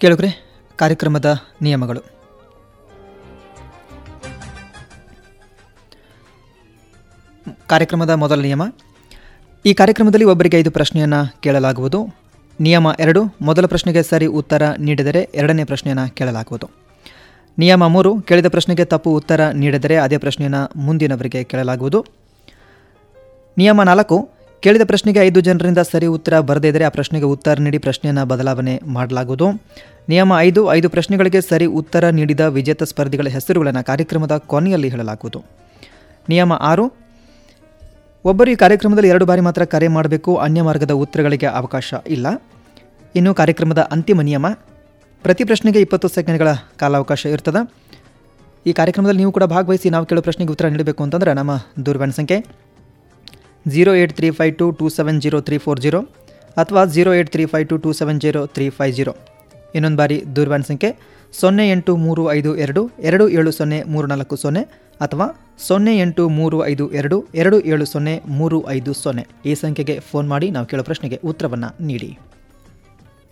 ಕೇಳುಗ್ರೆ ಕಾರ್ಯಕ್ರಮದ ನಿಯಮಗಳು ಕಾರ್ಯಕ್ರಮದ ಮೊದಲ ನಿಯಮ ಈ ಕಾರ್ಯಕ್ರಮದಲ್ಲಿ ಒಬ್ಬರಿಗೆ ಐದು ಪ್ರಶ್ನೆಯನ್ನು ಕೇಳಲಾಗುವುದು ನಿಯಮ ಎರಡು ಮೊದಲ ಪ್ರಶ್ನೆಗೆ ಸರಿ ಉತ್ತರ ನೀಡಿದರೆ ಎರಡನೇ ಪ್ರಶ್ನೆಯನ್ನು ಕೇಳಲಾಗುವುದು ನಿಯಮ ಮೂರು ಕೇಳಿದ ಪ್ರಶ್ನೆಗೆ ತಪ್ಪು ಉತ್ತರ ನೀಡಿದರೆ ಅದೇ ಪ್ರಶ್ನೆಯನ್ನು ಮುಂದಿನವರಿಗೆ ಕೇಳಲಾಗುವುದು ನಿಯಮ ನಾಲ್ಕು ಕೇಳಿದ ಪ್ರಶ್ನೆಗೆ ಐದು ಜನರಿಂದ ಸರಿ ಉತ್ತರ ಬರದೇ ಇದ್ದರೆ ಆ ಪ್ರಶ್ನೆಗೆ ಉತ್ತರ ನೀಡಿ ಪ್ರಶ್ನೆಯನ್ನು ಬದಲಾವಣೆ ಮಾಡಲಾಗುವುದು ನಿಯಮ ಐದು ಐದು ಪ್ರಶ್ನೆಗಳಿಗೆ ಸರಿ ಉತ್ತರ ನೀಡಿದ ವಿಜೇತ ಸ್ಪರ್ಧಿಗಳ ಹೆಸರುಗಳನ್ನು ಕಾರ್ಯಕ್ರಮದ ಕೊನೆಯಲ್ಲಿ ಹೇಳಲಾಗುವುದು ನಿಯಮ ಆರು ಒಬ್ಬರು ಈ ಕಾರ್ಯಕ್ರಮದಲ್ಲಿ ಎರಡು ಬಾರಿ ಮಾತ್ರ ಕರೆ ಮಾಡಬೇಕು ಅನ್ಯ ಮಾರ್ಗದ ಉತ್ತರಗಳಿಗೆ ಅವಕಾಶ ಇಲ್ಲ ಇನ್ನು ಕಾರ್ಯಕ್ರಮದ ಅಂತಿಮ ನಿಯಮ ಪ್ರತಿ ಪ್ರಶ್ನೆಗೆ ಇಪ್ಪತ್ತು ಸೆಕೆಂಡ್ಗಳ ಕಾಲಾವಕಾಶ ಇರ್ತದೆ ಈ ಕಾರ್ಯಕ್ರಮದಲ್ಲಿ ನೀವು ಕೂಡ ಭಾಗವಹಿಸಿ ನಾವು ಕೇಳೋ ಪ್ರಶ್ನೆಗೆ ಉತ್ತರ ನೀಡಬೇಕು ಅಂತಂದ್ರೆ ನಮ್ಮ ದೂರವಾಣಿ ಸಂಖ್ಯೆ zero eight three five two two seven zero three four zero ಅಥವಾ zero eight three five two two seven zero three five zero ಇನ್ನೊಂದು ಬಾರಿ ದೂರವಾಣಿ ಸಂಖ್ಯೆ ಸೊನ್ನೆ ಎಂಟು ಮೂರು ಐದು ಎರಡು ಎರಡು ಏಳು ಸೊನ್ನೆ ಮೂರು ನಾಲ್ಕು ಸೊನ್ನೆ ಅಥವಾ ಸೊನ್ನೆ ಎಂಟು ಮೂರು ಐದು ಎರಡು ಎರಡು ಏಳು ಸೊನ್ನೆ ಮೂರು ಐದು ಸೊನ್ನೆ ಈ ಸಂಖ್ಯೆಗೆ ಫೋನ್ ಮಾಡಿ ನಾವು ಕೇಳೋ ಪ್ರಶ್ನೆಗೆ ಉತ್ತರವನ್ನು ನೀಡಿ